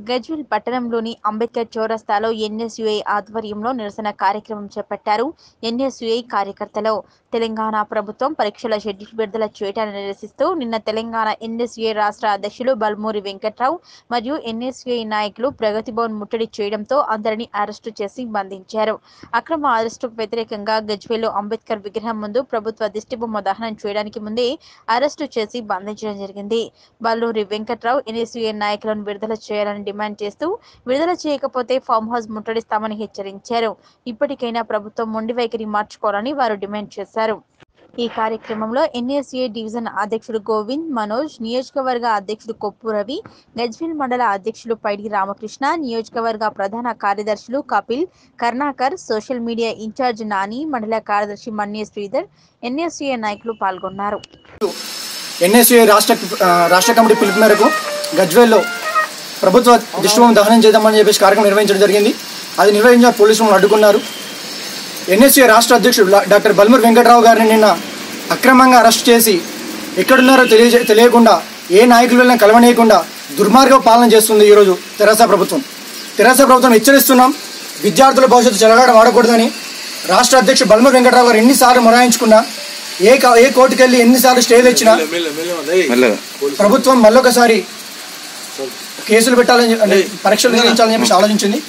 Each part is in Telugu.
గజ్వేల్ పట్టణంలోని అంబేద్కర్ చౌరస్తాలో ఎన్ఎస్యుఐ ఆధ్వర్యంలో నిరసన కార్యక్రమం చేపట్టారు ఎన్ఎస్యుఐ కార్యకర్తలు తెలంగాణ ప్రభుత్వం పరీక్షల షెడ్యూల్ విడుదల చేయడాన్ని నిరసిస్తూ నిన్న తెలంగాణ ఎన్ఎస్యుఐ రాష్ట్ర అధ్యక్షులు బల్మూరి వెంకట్రావు మరియు ఎన్ఎస్యుఐ నాయకులు ప్రగతి భవన్ ముట్టడి చేయడంతో అందరినీ అరెస్టు చేసి బంధించారు అక్రమ అరెస్టుకు వ్యతిరేకంగా గజ్వేల్లో అంబేద్కర్ విగ్రహం ముందు ప్రభుత్వ దిష్టిబొమ్మ దహనం చేయడానికి ముందే అరెస్టు చేసి బంధించడం జరిగింది బల్లూరి వెంకట్రావు ఎన్ఎస్యుఐ నాయకులను విడుదల చేయాలని డిమాండ్ చేస్తూ విడుదల చేయకపోతే ఫామ్ హౌస్ ముట్టడిస్తామని హెచ్చరించారు ఇప్పటికైనా ప్రభుత్వం మొండి వైఖరి మార్చుకోవాలని వారు డిమాండ్ చేశారు ఈ కార్యక్రమంలో ఎన్ఎస్ఏ డివిజన్ అధ్యక్షుడు గోవింద్ మనోజ్ నియోజకవర్గ అధ్యక్షుడు కొప్పు రవి గజ్వేల్ మండల అధ్యక్షులు పైడి రామకృష్ణ నియోజకవర్గ ప్రధాన కార్యదర్శులు Kapil Karnakar social media incharge Nani మండల కార్యదర్శి మన్య శ్రీధర్ ఎన్ఎస్ఏ నాయకులు పాల్గొన్నారు ఎన్ఎస్యుఐ రాష్ట్ర ఆ, రాష్ట్ర కమిటీ పిలుపు మేరకు గజ్వేల్లో ప్రభుత్వ దిష్టిబొమ్మ దహనం చేద్దామని చెప్పేసి కార్యక్రమం నిర్వహించడం జరిగింది అది నిర్వహించిన పోలీసులు అడ్డుకున్నారు ఎన్ఎస్యుఐ రాష్ట్ర అధ్యక్షుడు లా- డాక్టర్ బల్మూర్ వెంకట్రావు గారిని నిన్న అక్రమంగా అరెస్ట్ చేసి ఎక్కడున్నారో తెలియజే తెలియకుండా ఏ నాయకులను కలవనీయకుండా దుర్మార్గ పాలన చేస్తుంది ఈరోజు తెరాస ప్రభుత్వం తెరాస ప్రభుత్వం హెచ్చరిస్తున్నాం విద్యార్థుల భవిష్యత్తు చెలగాడ వాడకూడదని రాష్ట్ర అధ్యక్షుడు బల్మూర్ వెంకట్రావు గారు ఎన్నిసార్లు మొరాయించుకున్నా ఏ కా- ఏ కోర్టుకు వెళ్ళి ఎన్నిసార్లు స్టే తెచ్చినా మెల్లగా ప్రభుత్వం మళ్ళొకసారి కేసులు పెట్టాలని చెప్పి- అంటే పరీక్షలు నిర్వహించాలని చెప్పేసి ఆలోచించింది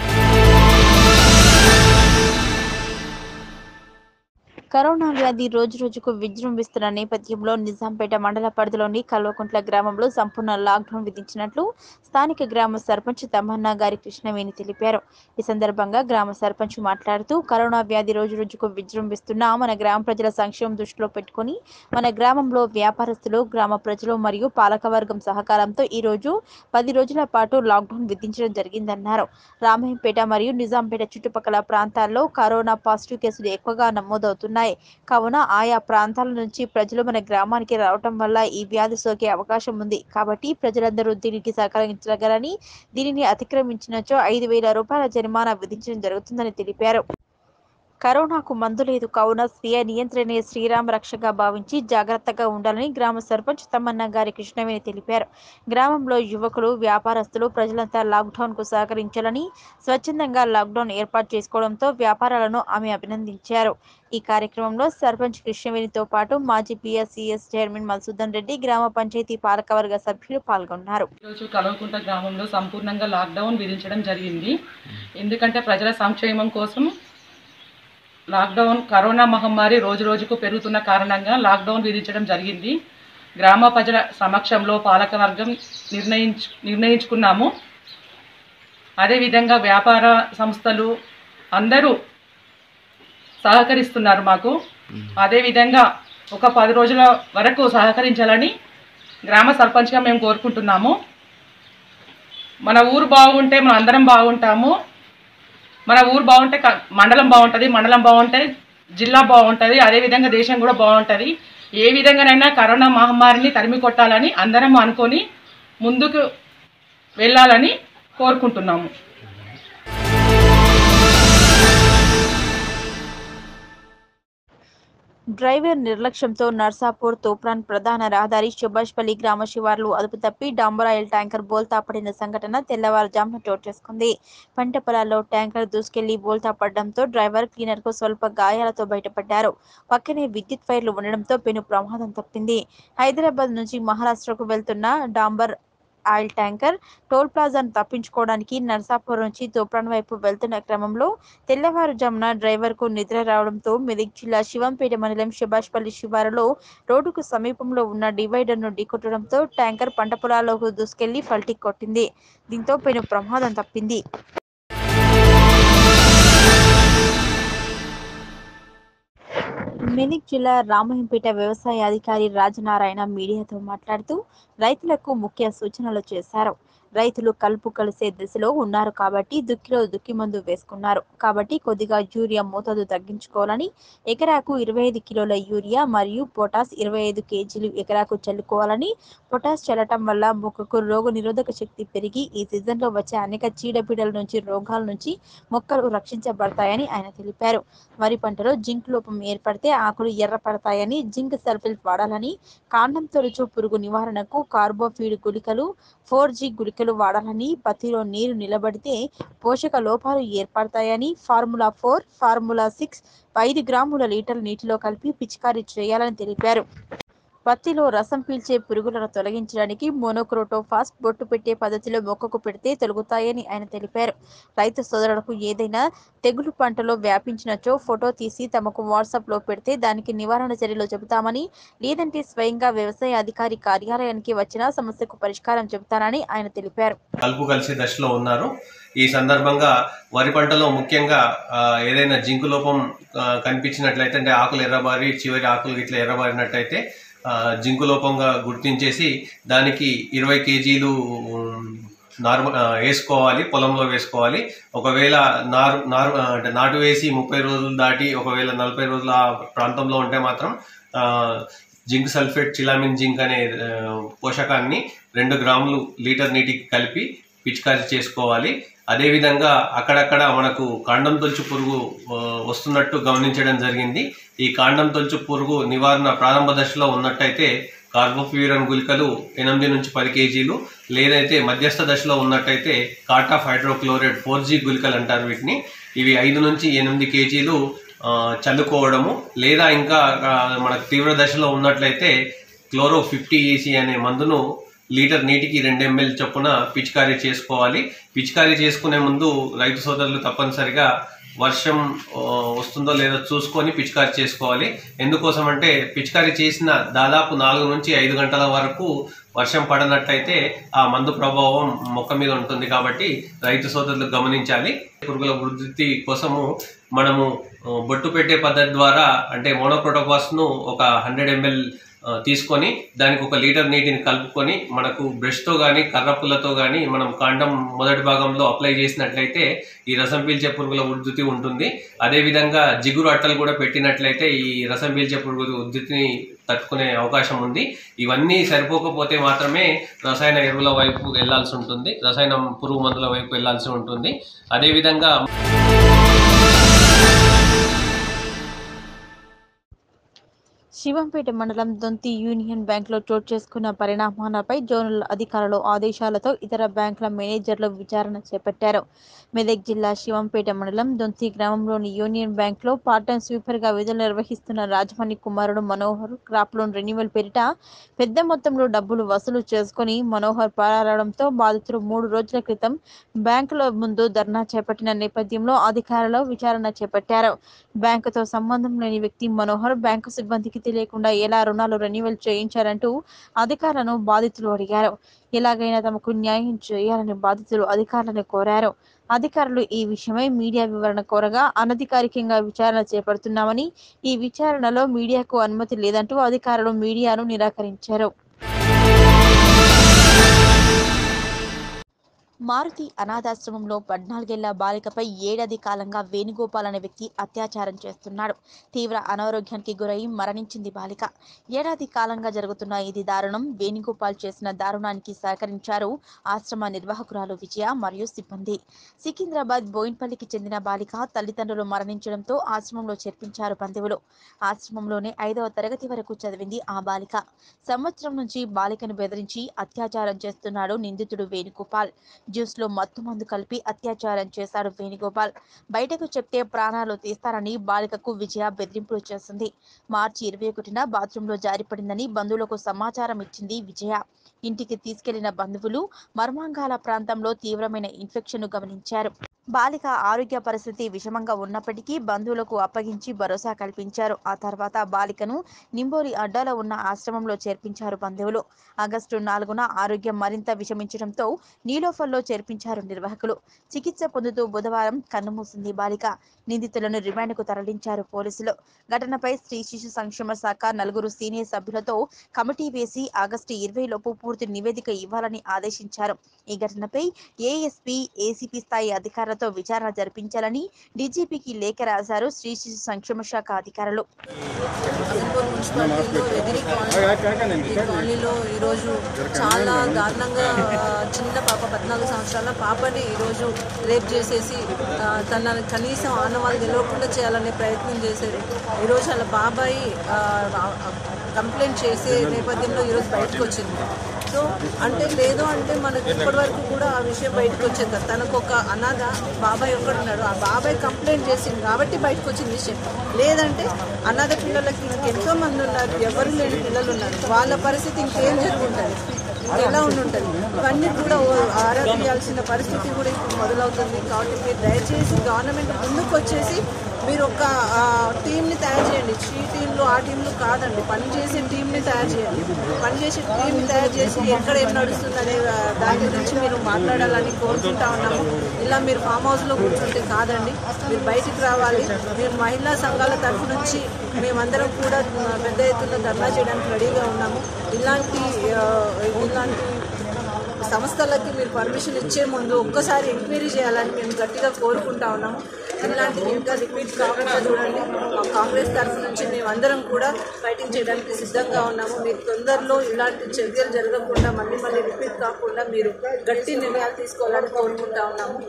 కరోనా వ్యాధి రోజు రోజుకు విజృంభిస్తున్న నేపథ్యంలో నిజాంపేట మండల పరిధిలోని కల్వకుంట్ల గ్రామంలో సంపూర్ణ లాక్డౌన్ విధించినట్లు స్థానిక గ్రామ సర్పంచ్ తమన్నా గారి కృష్ణవేణి తెలిపారు ఈ సందర్భంగా గ్రామ సర్పంచ్ మాట్లాడుతూ కరోనా వ్యాధి రోజు రోజుకు విజృంభిస్తున్న మన గ్రామ ప్రజల సంక్షేమం దృష్టిలో పెట్టుకుని మన గ్రామంలో వ్యాపారస్తులు గ్రామ ప్రజలు మరియు పాలకవర్గం సహకారంతో ఈ రోజు పది రోజుల పాటు లాక్డౌన్ విధించడం జరిగిందన్నారు రామాయంపేట మరియు నిజాంపేట చుట్టుపక్కల ప్రాంతాల్లో కరోనా పాజిటివ్ కేసులు ఎక్కువగా నమోదవుతున్నాయి కావున ఆయా ప్రాంతాల నుంచి ప్రజలు మన గ్రామానికి రావటం వల్ల ఈ వ్యాధి సోకే అవకాశం ఉంది కాబట్టి ప్రజలందరూ దీనికి సహకరించగలని దీనిని అతిక్రమించినచో ఐదు వేల రూపాయల జరిమానా విధించడం జరుగుతుందని తెలిపారు కరోనాకు మందు లేదు కావున స్వీయ నియంత్రణే శ్రీరామ రక్షగా భావించి జాగ్రత్తగా ఉండాలని గ్రామ సర్పంచ్ తమ్మన్న గారి కృష్ణవేణి తెలిపారు గ్రామంలో యువకులు వ్యాపారస్తులు ప్రజలంతా లాక్డౌన్ కు సహకరించాలని స్వచ్ఛందంగా లాక్డౌన్ ఏర్పాటు చేసుకోవడంతో వ్యాపారాలను ఆమె అభినందించారు ఈ కార్యక్రమంలో సర్పంచ్ కృష్ణవేణితో పాటు మాజీ పిఎస్సిఎస్ చైర్మన్ మధుసూదన్ రెడ్డి గ్రామ పంచాయతీ పాలకవర్గ సభ్యులు పాల్గొన్నారు ఈరోజు కలవకుంట గ్రామంలో సంపూర్ణంగా లాక్డౌన్ విధించడం జరిగింది ఎందుకంటే ప్రజల సంక్షేమం కోసం లాక్డౌన్ కరోనా మహమ్మారి రోజు రోజుకు పెరుగుతున్న కారణంగా లాక్డౌన్ విధించడం జరిగింది గ్రామ ప్రజల సమక్షంలో పాలకవర్గం నిర్ణయించు నిర్ణయించుకున్నాము అదేవిధంగా వ్యాపార సంస్థలు అందరూ సహకరిస్తున్నారు మాకు అదేవిధంగా ఒక పది రోజుల వరకు సహకరించాలని గ్రామ సర్పంచ్గా మేము కోరుకుంటున్నాము మన ఊరు బాగుంటే మనం అందరం బాగుంటాము మన ఊరు బాగుంటే క- మండలం బాగుంటుంది మండలం బాగుంటే జిల్లా బాగుంటుంది అదేవిధంగా దేశం కూడా బాగుంటుంది ఏ విధంగానైనా కరోనా మహమ్మారిని తరిమి కొట్టాలని అందరం అనుకొని ముందుకు వెళ్ళాలని కోరుకుంటున్నాము డ్రైవర్ నిర్లక్ష్యంతో నర్సాపూర్ తూప్రాన్ ప్రధాన రహదారి సుభాష్పల్లి గ్రామ శివార్లు అదుపు తప్పి డాంబరాయిల్ ట్యాంకర్ బోల్తా పడిన సంఘటన తెల్లవారుజామున చోటు చేసుకుంది పంట పొలాల్లో ట్యాంకర్ దూసుకెళ్లి బోల్తా పడడంతో డ్రైవర్ క్లీనర్ కు స్వల్ప గాయాలతో బయటపడ్డారు పక్కనే విద్యుత్ వైర్లు ఉండడంతో పెను ప్రమాదం తప్పింది హైదరాబాద్ నుంచి మహారాష్ట్రకు వెళ్తున్న డాంబర్ ఆయిల్ ట్యాంకర్ టోల్ ప్లాజాను తప్పించుకోవడానికి నర్సాపూర్ నుంచి తూప్రాన్ వైపు వెళ్తున్న క్రమంలో తెల్లవారుజామున డ్రైవర్ కు నిద్ర రావడంతో మెదక్ జిల్లా శివంపేట మండలం శిభాష్పల్లి శివారులో రోడ్డుకు సమీపంలో ఉన్న డివైడర్ ను ఢీకొట్టడంతో ట్యాంకర్ పంట పొలాల్లోకి దూసుకెళ్లి పల్టీ కొట్టింది దీంతో పెను ప్రమాదం తప్పింది మెదక్ జిల్లా రామయ్యంపేట వ్యవసాయ అధికారి రాజనారాయణ మీడియాతో మాట్లాడుతూ రైతులకు ముఖ్య సూచనలు చేశారు రైతులు కలుపు కలిసే దశలో ఉన్నారు కాబట్టి దుక్కిలో దుక్కి మందు వేసుకున్నారు కాబట్టి కొద్దిగా యూరియా మోతాదు తగ్గించుకోవాలని ఎకరాకు ఇరవై ఐదు కిలోల యూరియా మరియు పొటాస్ ఇరవై ఐదు కేజీలు ఎకరాకు చల్లుకోవాలని పొటాస్ చల్లటం వల్ల మొక్కకు రోగ నిరోధక శక్తి పెరిగి ఈ సీజన్లో వచ్చే అనేక చీడపీడల నుంచి రోగాల నుంచి మొక్కలు రక్షించబడతాయని ఆయన తెలిపారు వరి పంటలో జింక్ లోపం ఏర్పడితే ఆకులు ఎర్రపడతాయని జింక్ సల్ఫేట్ వాడాలని కాండం తొలుచు పురుగు నివారణకు కార్బోఫీడ్ గుళికలు ఫోర్ జీ గుళికలు గింజలు వాడాలని పత్తిలో నీరు నిలబడితే పోషక లోపాలు ఏర్పడతాయని ఫార్ములా ఫోర్ ఫార్ములా సిక్స్ ఐదు గ్రాముల లీటర్ నీటిలో కలిపి పిచికారీ చేయాలని తెలిపారు పత్తిలో రసం పీల్చే పురుగులను తొలగించడానికి మోనోక్రోటోఫాస్ బొట్టు పెట్టే పద్ధతిలో మొక్కకు పెడితే తొలగుతాయని ఆయన తెలిపారు రైతు సోదరులకు ఏదైనా తెగులు పంటలో వ్యాపించినచో ఫోటో తీసి తమకు వాట్సాప్ లో పెడితే దానికి నివారణ చర్యలు చెబుతామని లేదంటే స్వయంగా వ్యవసాయ అధికారి కార్యాలయానికి వచ్చినా సమస్యకు పరిష్కారం చెబుతానని ఆయన తెలిపారు కలుపు కలిసే దశలో ఉన్నారు ఈ సందర్భంగా వరి పంటలో ముఖ్యంగా ఆ, ఏదైనా జింకు లోపం ఆ, కనిపించినట్లయితే అంటే ఆకులు ఎర్రబారి చివరి ఆకులు ఇట్లా ఎర్రబారినట్టయితే ఆ, జింకు లోపంగా గుర్తించేసి దానికి ఇరవై కేజీలు నార్మల్ వేసుకోవాలి పొలంలో వేసుకోవాలి ఒకవేళ నారు నారు ఆ, అంటే నాటు వేసి ముప్పై రోజులు దాటి ఒకవేళ నలభై రోజుల ఆ ప్రాంతంలో ఉంటే మాత్రం ఆ, జింక్ సల్ఫేట్ చిలామిన్ జింక్ అనే ఆ, పోషకాన్ని రెండు గ్రాములు లీటర్ నీటికి కలిపి పిచికారీ చేసుకోవాలి అదేవిధంగా అక్కడక్కడ మనకు కాండం తొలుచు పురుగు ఆ, వస్తున్నట్టు గమనించడం జరిగింది ఈ కాండం తొలుచు పురుగు నివారణ ప్రారంభ దశలో ఉన్నట్టయితే కార్బోఫ్యూరన్ గుళికలు ఎనిమిది నుంచి పది కేజీలు లేదైతే మధ్యస్థ దశలో ఉన్నట్టయితే కాటాఫ్ హైడ్రోక్లోరైడ్ ఫోర్ జీ గుళికలు అంటారు వీటిని ఇవి ఐదు నుంచి ఎనిమిది కేజీలు ఆ, చల్లుకోవడము లేదా ఇంకా ఆ, మనకు తీవ్ర దశలో ఉన్నట్లయితే క్లోరో ఫిఫ్టీ ఈసీ అనే మందును లీటర్ నీటికి రెండు ఎంఎల్ చొప్పున పిచికారీ చేసుకోవాలి పిచికారీ చేసుకునే ముందు రైతు సోదరులు తప్పనిసరిగా వర్షం ఆ, వస్తుందో లేదో చూసుకొని పిచికారీ చేసుకోవాలి ఎందుకోసం అంటే పిచికారీ చేసిన దాదాపు నాలుగు నుంచి ఐదు గంటల వరకు వర్షం పడనట్టయితే ఆ మందు ప్రభావం మొక్క మీద ఉంటుంది కాబట్టి రైతు సోదరులు గమనించాలి పురుగుల వృద్ధి కోసము మనము ఆ, బొట్టు పెట్టే పద్ధతి ద్వారా అంటే మోనోక్రోటోపాస్ ను ఒక హండ్రెడ్ ఎంఎల్ తీసుకొని దానికి ఒక లీటర్ నీటిని కలుపుకొని మనకు బ్రష్తో కానీ కర్రపుల్లతో కానీ మనం కాండం మొదటి భాగంలో అప్లై చేసినట్లయితే ఈ రసం పీల్చే పురుగుల ఉద్ధృతి ఉంటుంది అదేవిధంగా జిగురు అట్టలు కూడా పెట్టినట్లయితే ఈ రసం పీల్చే పురుగుల ఉద్ధృతిని తట్టుకునే అవకాశం ఉంది ఇవన్నీ సరిపోకపోతే మాత్రమే రసాయన ఎరువుల వైపు వెళ్లాల్సి ఉంటుంది రసాయన పురుగు మందుల వైపు వెళ్లాల్సి ఉంటుంది అదేవిధంగా శివంపేట మండలం దొంతి యూనియన్ బ్యాంకులో చోటు చేసుకున్న పరిణామాలపై జోనల్ అధికారులు ఆదేశాలతో ఇతర బ్యాంకుల మేనేజర్లు విచారణ చేపట్టారు మెదక్ జిల్లా శివంపేట మండలం దొంతి గ్రామంలోని యూనియన్ బ్యాంకులో పార్ట్ టైం స్వీపర్ గా విధులు నిర్వహిస్తున్న రాజమణి కుమారుడు మనోహర్ క్రాప్ లోన్ రెన్యువల్ పేరిట పెద్ద మొత్తంలో డబ్బులు వసూలు చేసుకుని మనోహర్ పారాడడంతో బాధితులు మూడు రోజుల క్రితం బ్యాంకులో ముందు ధర్నా చేపట్టిన నేపథ్యంలో అధికారులు విచారణ చేపట్టారు బ్యాంకుతో సంబంధం లేని వ్యక్తి మనోహర్ బ్యాంకు సిబ్బందికి తెలియకుండా ఎలా రుణాలు రెన్యువల్ చేయించారంటూ అధికారులను బాధితులు అడిగారు ఎలాగైనా తమకు న్యాయం చేయాలని బాధితులు అధికారులను కోరారు అధికారులు ఈ విషయమై మీడియా వివరణ కోరగా అనధికారికంగా విచారణ చేపడుతున్నామని ఈ విచారణలో మీడియాకు అనుమతి లేదంటూ అధికారులు మీడియాను నిరాకరించారు మారుతి అనాథాశ్రమంలో పద్నాలుగేళ్ల బాలికపై ఏడాది కాలంగా వేణుగోపాల్ అనే వ్యక్తి అత్యాచారం చేస్తున్నాడు తీవ్ర అనారోగ్యానికి గురై మరణించింది బాలిక ఏడాది కాలంగా జరుగుతున్న ఇది దారుణం వేణుగోపాల్ చేసిన దారుణానికి సహకరించారు ఆశ్రమ నిర్వాహకురాలు విజయ మరియు సిబ్బంది సికింద్రాబాద్ బోయిన్పల్లికి చెందిన బాలిక తల్లిదండ్రులు మరణించడంతో ఆశ్రమంలో చేర్పించారు బంధువులు ఆశ్రమంలోనే ఐదవ తరగతి వరకు చదివింది ఆ బాలిక సంవత్సరం నుంచి బాలికను బెదిరించి అత్యాచారం చేస్తున్నాడు నిందితుడు వేణుగోపాల్ జ్యూస్ లో మత్తు మందు కలిపి అత్యాచారం చేశాడు వేణుగోపాల్ బయటకు చెప్తే ప్రాణాలు తీస్తారని బాలికకు విజయ బెదిరింపులు చేసింది మార్చి ఇరవై ఒకటిన బాత్రూంలో జారిపడిందని బంధువులకు సమాచారం ఇచ్చింది విజయ ఇంటికి తీసుకెళ్లిన బంధువులు మర్మాంగాల ప్రాంతంలో తీవ్రమైన ఇన్ఫెక్షన్ గమనించారు బాలిక ఆరోగ్య పరిస్థితి విషమంగా ఉన్నప్పటికీ బంధువులకు అప్పగించి భరోసా కల్పించారు ఆ తర్వాత బాలికను నింబోరి అడ్డాలో ఉన్న ఆశ్రమంలో చేర్పించారు బంధువులు ఆగస్టు నాలుగున ఆరోగ్యం మరింత విషమించడంతో నీలోఫర్లో చేర్పించారు నిర్వాహకులు చికిత్స పొందుతూ బుధవారం కన్నుమూసింది బాలిక నిందితులను రిమాండ్కు తరలించారు పోలీసులు ఘటనపై స్త్రీ శిశు సంక్షేమ శాఖ నలుగురు సీనియర్ సభ్యులతో కమిటీ వేసి ఆగస్టు ఇరవై లోపు పూర్తి నివేదిక ఇవ్వాలని ఆదేశించారు ఈ ఘటనపై ఏఎస్పీ ఏసీపీ స్థాయి అధికారులతో విచారణ జరిపించాలని డీజీపీకి లేఖ రాశారు స్త్రీ శిశు సంక్షేమ శాఖ అధికారులు అనంతపురం మున్సిపాలిటీలో ఎదిరి కాలనీ ఈ కాలనీలో ఈరోజు చాలా దారుణంగా ఆ, చిన్న పాప పద్నాలుగు సంవత్సరాల పాపని ఈరోజు రేప్ చేసేసి ఆ, తన కనీసం ఆనవాళ్ళు తెలియకుండా చేయాలనే ప్రయత్నం చేశారు ఈరోజు వాళ్ళ బాబాయి ఆ, ఆ, కంప్లైంట్ చేసే నేపథ్యంలో ఈరోజు బయటకు వచ్చింది సో అంటే లేదు అంటే మనకి ఇప్పటివరకు కూడా ఆ విషయం బయటకు వచ్చేది కాదు. తనకు ఒక అనాథ బాబాయ్ ఒక్కడు ఉన్నాడు ఆ బాబాయ్ కంప్లైంట్ చేసింది కాబట్టి బయటకు వచ్చింది విషయం లేదంటే అనాథ పిల్లలకి ఇంకెంతో మంది ఉన్నారు ఎవరు లేని పిల్లలు ఉన్నారు వాళ్ళ పరిస్థితి ఇంకేం జరుగుంటుంది ఎలా ఉండి ఉంటుంది ఇవన్నీ కూడా ఓ- ఆరా తీయాల్సిన పరిస్థితి కూడా ఇప్పుడు మొదలవుతుంది కాబట్టి మీరు దయచేసి గవర్నమెంట్ ముందుకు వచ్చేసి మీరు ఒక ఆ, టీంని తయారు చేయండి ఈ టీంలు ఆ టీంలు కాదండి పనిచేసే టీంని తయారు చేయండి పనిచేసే టీంని తయారు చేసి ఎక్కడ ఏం నడుస్తుంది అనే ఆ, దాని గురించి మీరు మాట్లాడాలని కోరుకుంటా ఉన్నాము ఇలా మీరు ఫామ్ హౌస్లో కూర్చుంటే కాదండి మీరు బయటికి రావాలి మీరు మహిళా సంఘాల తరఫు నుంచి మేమందరం కూడా ఆ, పెద్ద ఎత్తున ధర్నా చేయడానికి రెడీగా ఉన్నాము ఇలాంటి ఆ, ఇలాంటి సంస్థలకి మీరు పర్మిషన్ ఇచ్చే ముందు ఒక్కసారి ఎంక్వైరీ చేయాలని మేము గట్టిగా కోరుకుంటా ఉన్నాము ఇలాంటివి ఇంకా రిపీట్ కాకుండా చూడండి మా కాంగ్రెస్ తరఫు నుంచి మేమందరం కూడా ఫైటింగ్ చేయడానికి సిద్ధంగా ఉన్నాము మీరు తొందరలో ఇలాంటి చర్యలు జరగకుండా మళ్ళీ మళ్ళీ రిపీట్ కాకుండా మీరు గట్టి నిర్ణయాలు తీసుకోవాలని కోరుకుంటా ఉన్నాము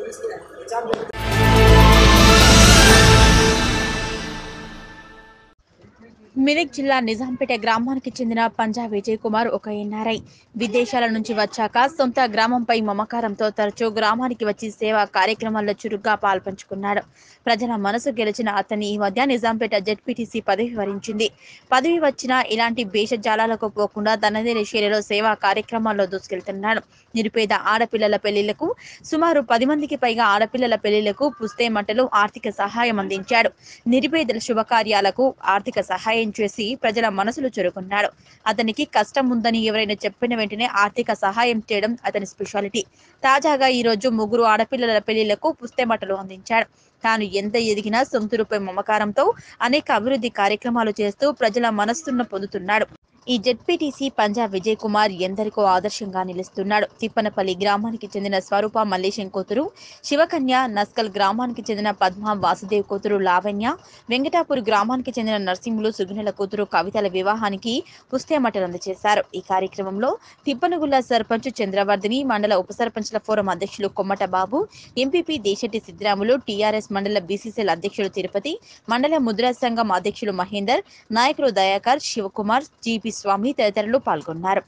మెదక్ జిల్లా నిజాంపేట గ్రామానికి చెందిన పంజా విజయ్ కుమార్ ఒక ఎన్ఆర్ఐ విదేశాల నుంచి వచ్చాక సొంత గ్రామంపై మమకారంతో తరచూ గ్రామానికి వచ్చి సేవా కార్యక్రమాల్లో చురుగ్గా పాల్పంచుకున్నాడు ప్రజల మనసు గెలిచిన అతన్ని ఈ మధ్య నిజాంపేట జెడ్పీటీసీ పదవి వరించింది పదవి వచ్చినా ఇలాంటి భేషజాలాలకు పోకుండా తనదైన శైలిలో సేవా కార్యక్రమాల్లో దూసుకెళ్తున్నాడు నిరుపేద ఆడపిల్లల పెళ్లిళ్లకు సుమారు పది మందికి పైగా ఆడపిల్లల పెళ్లిళ్లకు పుస్తే మంటలు ఆర్థిక సహాయం అందించాడు నిరుపేదల శుభకార్యాలకు ఆర్థిక సహాయం చేసి ప్రజల మనసులు చురుకున్నాడు అతనికి కష్టం ఉందని ఎవరైనా చెప్పిన వెంటనే ఆర్థిక సహాయం చేయడం అతని స్పెషాలిటీ తాజాగా ఈ రోజు ముగ్గురు ఆడపిల్లల పెళ్లిళ్లకు పుస్తెమటలు అందించాడు తాను ఎంత ఎదిగినా సొంతురుపై మమకారంతో అనేక అభివృద్ధి కార్యక్రమాలు చేస్తూ ప్రజల మనస్సును పొందుతున్నాడు ఈ జెడ్పీటీసీ పంజాబ్ విజయ్ కుమార్ ఎందరికో ఆదర్శంగా నిలుస్తున్నాడు తిప్పనపల్లి గ్రామానికి చెందిన స్వరూప మల్లేశం కూతురు శివకన్య నస్కల్ గ్రామానికి చెందిన పద్మ వాసుదేవ్ కూతురు లావణ్య వెంకటాపూర్ గ్రామానికి చెందిన నర్సింహులు సుగినెల కూతురు కవితల వివాహానికి పుస్తేమటలు అందజేశారు ఈ కార్యక్రమంలో తిప్పనగుల్ల సర్పంచ్ చంద్రవర్ధిని మండల ఉప సర్పంచ్ల ఫోరం అధ్యక్షులు కొమ్మట బాబు ఎంపీపీ దేశెట్టి సిద్దిరాములు టీఆర్ఎస్ మండల బీసీసీఎల్ అధ్యక్షులు తిరుపతి మండల ముద్రా సంఘం అధ్యక్షులు మహేందర్ నాయకులు దయాకర్ శివకుమార్ జీపీ స్వామి తదితరులు పాల్గొన్నారు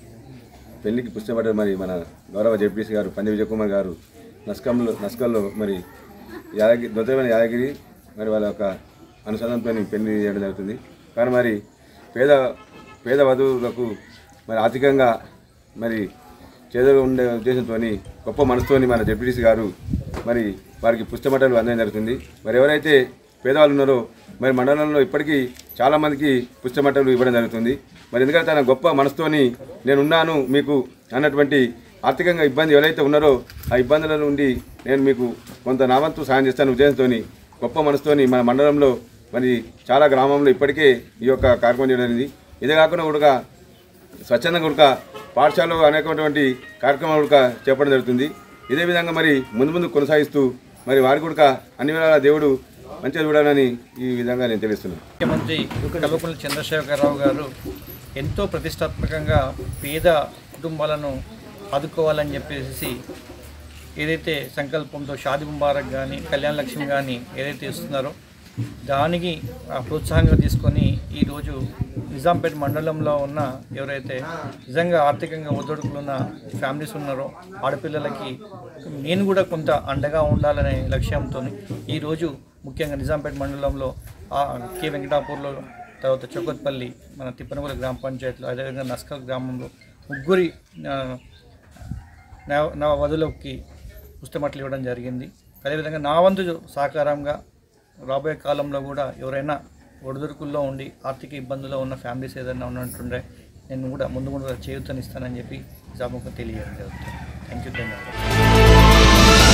పెళ్లికి పుస్తపడ్డ మరి మన గౌరవ జెడ్పీసీ గారు పంది విజయకుమార్ గారు నస్కంలో నస్కల్లో మరి యాదగిరి దొంతమైన యాదగిరి మరి వాళ్ళ యొక్క అనుసంధానంతో పెళ్లి చేయడం జరుగుతుంది కానీ మరి పేద పేద వధువులకు మరి ఆర్థికంగా మరి చేదలు ఉండే ఉద్దేశంతో గొప్ప మనసుతోని మన జెడ్పీటీసీ గారు మరి వారికి పుస్తమటలు అందడం జరుగుతుంది మరి ఎవరైతే పేదవాళ్ళు ఉన్నారో మరి మండలంలో ఇప్పటికీ చాలామందికి పుస్తమటలు ఇవ్వడం జరుగుతుంది మరి ఎందుకంటే తన గొప్ప మనసుతోని నేను ఉన్నాను మీకు అన్నటువంటి ఆర్థికంగా ఇబ్బంది ఎవరైతే ఉన్నారో ఆ ఇబ్బందుల నుండి నేను మీకు కొంత నావంతు సాయం చేస్తాను ఉద్దేశంతో గొప్ప మనసుతోని మన మండలంలో మరి చాలా గ్రామంలో ఇప్పటికే ఈ యొక్క కార్యక్రమం చేయడం జరిగింది ఇదే కాకుండా కూడా స్వచ్ఛందంగా ఉడక పాఠశాలలో అనేకటువంటి కార్యక్రమాలు ఉడక చేపట్టడం జరుగుతుంది ఇదే విధంగా మరి ముందు ముందు కొనసాగిస్తూ మరి వారి కూడా అన్ని వేళ దేవుడు మంచిగా చూడాలని ఈ విధంగా నేను తెలుస్తున్నాను ముఖ్యమంత్రి కల్వకుంట్ల చంద్రశేఖరరావు గారు ఎంతో ప్రతిష్టాత్మకంగా పేద కుటుంబాలను ఆదుకోవాలని చెప్పేసి ఏదైతే సంకల్పంతో షాది ముబారక్ కానీ కళ్యాణ లక్ష్మి కానీ ఏదైతే ఇస్తున్నారో దానికి ఆ ప్రోత్సాహంగా తీసుకొని ఈరోజు నిజాంపేట మండలంలో ఉన్న ఎవరైతే నిజంగా ఆర్థికంగా ఒత్తిడుకులున్న ఫ్యామిలీస్ ఉన్నారో ఆడపిల్లలకి నేను కూడా కొంత అండగా ఉండాలనే లక్ష్యంతో ఈరోజు ముఖ్యంగా నిజాంపేట మండలంలో ఆ కె వెంకటాపూర్లో తర్వాత చొక్కత్పల్లి మన తిప్పనగూడ గ్రామ పంచాయతీలో అదేవిధంగా నస్కల్ గ్రామంలో ముగ్గురి ఆ, నవ- నవ వధులకి పుస్తమట్లు ఇవ్వడం జరిగింది అదేవిధంగా నా వంతు సహకారంగా రాబోయే కాలంలో కూడా ఎవరైనా ఒడిదుడుకుల్లో ఉండి ఆర్థిక ఇబ్బందుల్లో ఉన్న ఫ్యామిలీస్ ఏదైనా ఉన్నట్టుండే నేను కూడా ముందు ముందు చేయూతనిస్తానని చెప్పి సభకు తెలియజేయడం జరుగుతుంది థ్యాంక్ యూ ధన్యవాదాలు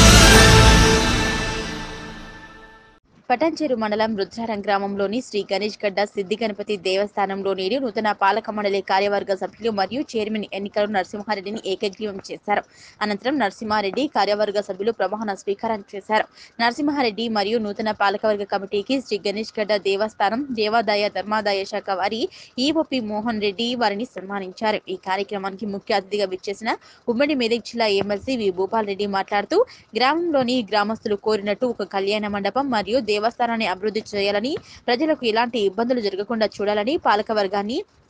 పటాన్చెరు మండలం రుద్రారం గ్రామంలోని శ్రీ గణేష్ గడ్డ సిద్ధి గణపతి దేవస్థానంలో నేడు నూతన పాలక మండలి కార్యవర్గ సభ్యులు మరియు చైర్మన్ ఎన్నికలు నరసింహారెడ్డిని ఏకగ్రీవం చేశారు అనంతరం నరసింహారెడ్డి కార్యవర్గ సభ్యులు ప్రమాణ స్వీకారం చేశారు నరసింహారెడ్డి మరియు నూతన పాలకవర్గ కమిటీకి శ్రీ గణేష్ గడ్డ దేవస్థానం దేవాదాయ ధర్మాదాయ శాఖ వారి ఈఓపి మోహన్ రెడ్డి వారిని సన్మానించారు ఈ కార్యక్రమానికి ముఖ్య అతిథిగా విచ్చేసిన ఉమ్మడి మెదక్ జిల్లా ఎమ్మెల్సీ వి భూపాల్ రెడ్డి మాట్లాడుతూ గ్రామంలోని గ్రామస్తులు కోరినట్టు ఒక కళ్యాణ మండపం మరియు దేవస్థానాన్ని అభివృద్ధి చేయాలని ప్రజలకు ఎలాంటి ఇబ్బందులు జరగకుండా చూడాలని పాలకవర్గాన్ని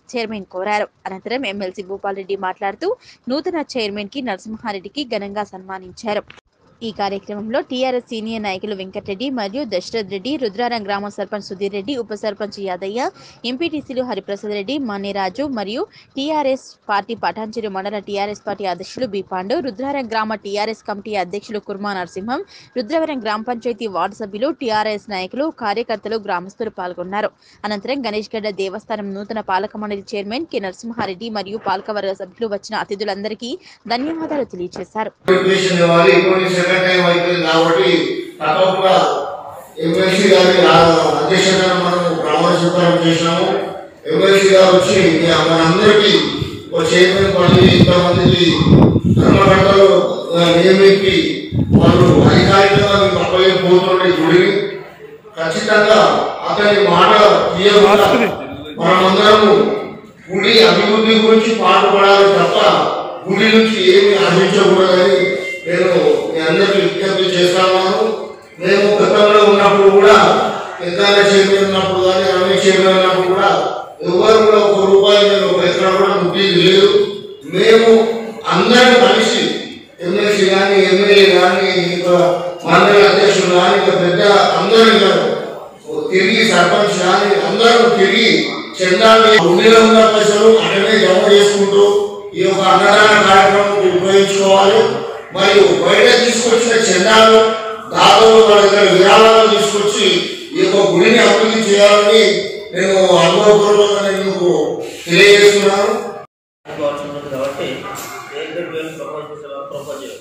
చైర్మన్ కోరారు అనంతరం ఎమ్మెల్సీ భూపాల్ రెడ్డి మాట్లాడుతూ నూతన చైర్మన్ కి నరసింహారెడ్డికి ఘనంగా సన్మానించారు ఈ కార్యక్రమంలో టీఆర్ఎస్ సీనియర్ నాయకులు వెంకటరెడ్డి మరియు దశరథ్ రెడ్డి రుద్రారం గ్రామ సర్పంచ్ సుధీర్ రెడ్డి ఉప సర్పంచ్ యాదయ్య ఎంపీటీసీలు హరిప్రసాద్ రెడ్డి మణిరాజు మరియు టీఆర్ఎస్ పార్టీ పటాన్చెరు మండల టీఆర్ఎస్ పార్టీ అధ్యక్షులు బి పాండు రుద్రారం గ్రామ టీఆర్ఎస్ కమిటీ అధ్యక్షులు కుర్మా నరసింహం రుద్రవరం గ్రామ పంచాయతీ వార్డు సభ్యులు టీఆర్ఎస్ నాయకులు కార్యకర్తలు గ్రామస్తులు పాల్గొన్నారు అనంతరం గణేష్ గడ్డ దేవస్థానం నూతన పాలక మండలి చైర్మన్ కె నరసింహారెడ్డి మరియు పాలకవర్గ సభ్యులు వచ్చిన అతిథులందరికీ ధన్యవాదాలు తెలియజేశారు నోటిఫికేషన్ ఇవ్వాలి ఇప్పుడు సెకండ్ టైం అయిపోయింది కాబట్టి తప్పకుండా ఎమ్మెల్సీ గారి అధ్యక్షతన మనం ప్రమాణ స్వీకారం చేసినాము ఎమ్మెల్సీ గారు వచ్చి మనందరికీ ఒక చైర్మన్ పదవి ఇంతమందికి ధర్మకర్తలు ఆ, నియమించి వాళ్ళు అధికారికంగా మీకు అప్పగిపోతుండే గుడిని ఖచ్చితంగా అతని మాట తీయకుండా మనమందరము గుడి అభివృద్ధి గురించి పాటుపడాలి తప్ప గుడి నుంచి ఏమి ఆశించకూడదని నేను మీ అందరికీ విజ్ఞప్తి చేస్తాను మేము గతంలో ఉన్నప్పుడు కూడా పెద్దాల చైర్మన్ ఉన్నప్పుడు కానీ రమేష్ చైర్మన్ ఉన్నప్పుడు కూడా ఎవరు కూడా ఒక రూపాయి నేను ఒక ఎక్కడ కూడా ముట్టి లేదు మేము అందరం కలిసి ఎమ్మెల్సీ కానీ ఎమ్మెల్యే కానీ ఇంకా మండలి అధ్యక్షులు కానీ ఇంకా పెద్ద అందరూ ఇంకా తిరిగి సర్పంచ్ కానీ అందరూ తిరిగి చందాన్ని ఉండిలో ఉన్న పైసలు అక్కడనే జమ చేసుకుంటూ ఈ యొక్క అన్నదాన కార్యక్రమం ఉపయోగించుకోవాలి మరియు బయట తీసుకొచ్చిన చందాలు దాదాపు వాళ్ళ దగ్గర విరాళాలు తీసుకొచ్చి ఈ యొక్క గుడిని అభివృద్ధి చేయాలని నేను అనుభవపూర్వకంగా నేను మీకు తెలియజేస్తున్నాను ఉంటుంది కాబట్టి ఏ గ్రేడ్ వేలు ప్రపోజ్ చేసేలా ప్రపోజ్ చేయవచ్చు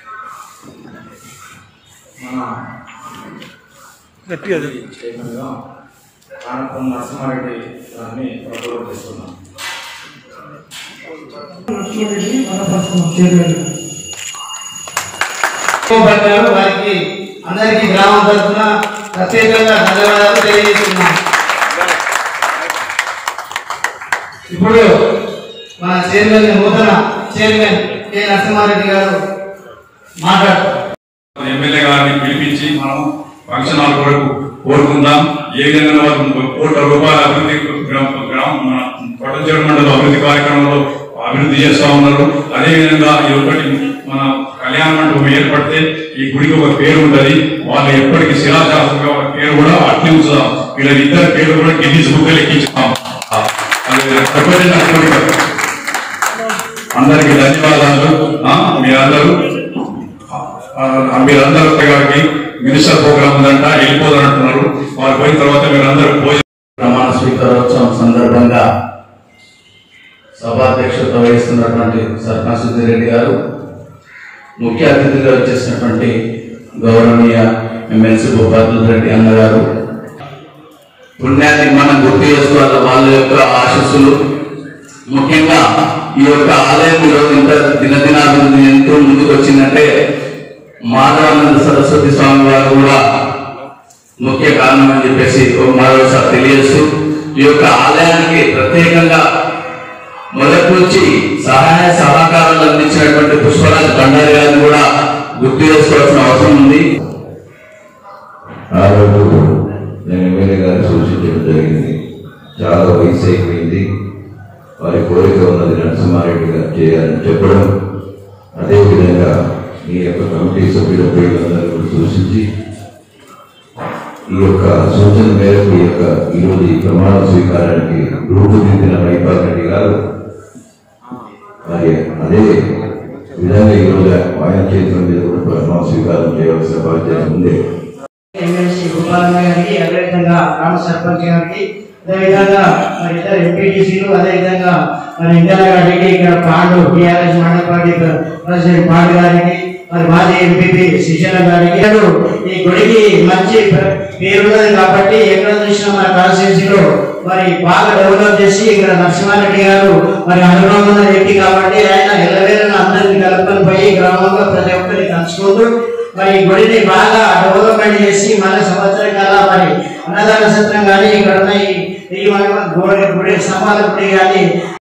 మన చైర్మన్గా కానపం నరసింహారెడ్డి గారిని ప్రపోజ్ చేస్తున్నాం గారు వారికి అందరికీ గ్రామం తరఫున ప్రత్యేకంగా ధన్యవాదాలు తెలియజేస్తున్నాం ఇప్పుడు మన చైర్మన్ నూతన చైర్మన్ కె నరసింహారెడ్డి గారు మాట్లాడుతారు ఎమ్మెల్యే గారిని పిలిపించి మనం ఫంక్షన్ హాల్ కొరకు కోరుకుందాం ఏ విధంగా వారు కోట్ల రూపాయల అభివృద్ధి గ్రామ గ్రామ మన పట్టణ మండలం అభివృద్ధి కార్యక్రమంలో అభివృద్ధి చేస్తా ఉన్నారు అదే విధంగా ఈ ఒకటి మన కళ్యాణ మండపం ఏర్పడితే ఈ గుడికి ఒక పేరు ఉంటది వాళ్ళు ఎప్పటికీ శిలాశాసనంగా వాళ్ళ పేరు కూడా అట్లే ఉంచుదాం వీళ్ళ ఇద్దరు పేరు కూడా గిన్నీస్ బుక్ ఎక్కించుతాం అది ప్రపంచ కోరిక. అందరికీ ధన్యవాదాలు ఆ, మీరందరూ ఆ, మీరందరూ గారికి మినిస్టర్ ప్రోగ్రామ్ ఉందంట వెళ్ళిపోదని అంటున్నారు వారు పోయిన తర్వాత మీరందరూ పోయి ప్రమాణ స్వీకారోత్సవం సందర్భంగా సభాధ్యక్షత వహిస్తున్నటువంటి సర్పంచ్ సుధీర్ రెడ్డి గారు ముఖ్య అతిథిగా వచ్చేసినటువంటి గౌరవనీయ ఎమ్మెల్సీ భూపాల్ రెడ్డి అన్నగారు పుణ్యాన్ని మనం గుర్తు చేసుకోవాలి వాళ్ళ యొక్క ఆశస్సులు ముఖ్యంగా ఈ యొక్క ఆలయం ఈరోజు ఇంత దినదినాభివృద్ధి ఎంతో ముందుకు వచ్చిందంటే మాధవానంద సరస్వతి స్వామి వారు కూడా ముఖ్య కారణం అని చెప్పేసి ఒక మరోసారి తెలియజేస్తూ ఈ యొక్క ఆలయానికి ప్రత్యేకంగా మొదటి నుంచి సహాయ సహకారాలు అందించినటువంటి పుష్పరాజ్ భండారి గారిని కూడా గుర్తు చేసుకోవాల్సిన అవసరం ఉంది ఆ రోజు నేను ఎమ్మెల్యే గారు సూచించడం జరిగింది చాలా వయసు అయిపోయింది వారి కోరిక ఉన్నది నరసింహారెడ్డి గారు చేయాలని చెప్పడం అదేవిధంగా మీ యొక్క కమిటీ సభ్యుల పేర్లందరూ కూడా సూచించి ఈ యొక్క సూచన మేరకు ఈ యొక్క ఈరోజు ఈ ప్రమాణ స్వీకారానికి రూపుదిద్దిన మైపాల్ రెడ్డి గారు మరి అదే విధంగా ఈరోజు ఆయన చేతుల మీద కూడా ప్రమాణ స్వీకారం చేయవలసిన బాధ్యత ఉంది ఎమ్మెల్సీ గోపాల్ గారికి అదేవిధంగా గ్రామ సర్పంచ్ గారికి అదేవిధంగా మరి ఇద్దరు ఎంపీటీసీలు అదేవిధంగా మరి ఇందిరా గారికి ఇక్కడ పాండు టీఆర్ఎస్ మండల పార్టీ ప్రెసిడెంట్ పాండు గారికి మరి మాజీ ఎంపీపీ శిశల గారికి ఇతడు ఈ గుడికి మంచి ప్ర- పేరున్నది కాబట్టి ఎక్కడ చూసినా మన కాన్స్టిట్యూన్సీలో మరి బాగా డెవలప్ చేసి ఇక్కడ నరసింహారెడ్డి గారు మరి అనుభవం ఉన్న వ్యక్తి కాబట్టి ఆయన ఎల్లవేళ అందరినీ కలుపుకొని పోయి గ్రామంలో ప్రతి ఒక్కరిని కలుసుకుంటూ మరి ఈ గుడిని బాగా డెవలప్మెంట్ చేసి మన సంవత్సరం కాల మరి అన్నదాన సత్రం కానీ ఇక్కడ ఉన్న ఈ ఈ మన గుడి గుడి స్తంభాల గుడి కానీ